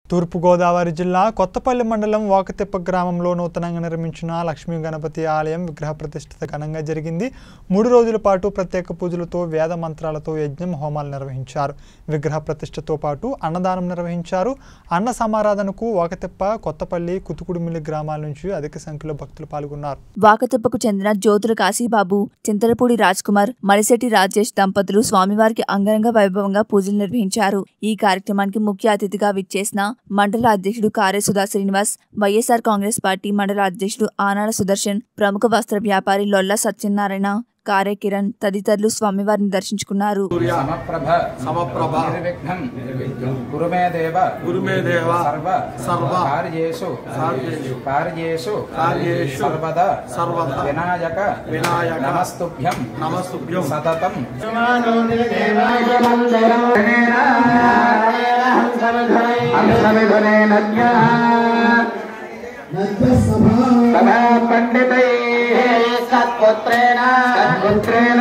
తూర్పుగోదావరి జిల్లా కొత్తపల్లి మండలం వాకతిప్ప గ్రామంలో నూతనంగా నిర్మించిన లక్ష్మీ గణపతి ఆలయం విగ్రహ ప్రతిష్ఠిత ఘనంగా జరిగింది మూడు రోజుల పాటు ప్రత్యేక పూజలతో వేద మంత్రాలతో యజ్ఞం హోమాలు నిర్వహించారు విగ్రహ ప్రతిష్ఠతో పాటు అన్నదానం నిర్వహించారు అన్న సమారాధనకు వాకతిప్ప కొత్తపల్లి కుతుకుడుమిల్లి గ్రామాల నుంచి అధిక సంఖ్యలో భక్తులు పాల్గొన్నారు వాకతిప్పకు చెందిన జ్యోతుల కాశీబాబు చింతలపూడి రాజ్ కుమార్ మలిశెట్టి రాజేష్ దంపతులు స్వామివారికి అంగరంగ వైభవంగా పూజలు నిర్వహించారు ఈ కార్యక్రమానికి ముఖ్య అతిథిగా విచ్చేసిన మండల అధ్యక్షుడు కారే సుధా శ్రీనివాస్ వైఎస్ఆర్ కాంగ్రెస్ పార్టీ మండల అధ్యక్షుడు ఆనాడ సుదర్శన్ ప్రముఖ వస్త్ర వ్యాపారి లొల్ల సత్యనారాయణ కారే కిరణ్ తదితరులు స్వామివారిని దర్శించుకున్నారు సమప్రభ సమప్రభ నిర్విఘ్నం గురుమే దేవ గురుమే దేవ సర్వ సర్వ కార్యేషు కార్యేషు కార్యేషు కార్యేషు సర్వదా సర్వదా వినాయక వినాయక నమస్తుభ్యం నమస్తుభ్యం సతతం పండితై సత్పుత్రేణ సత్పుత్రేణ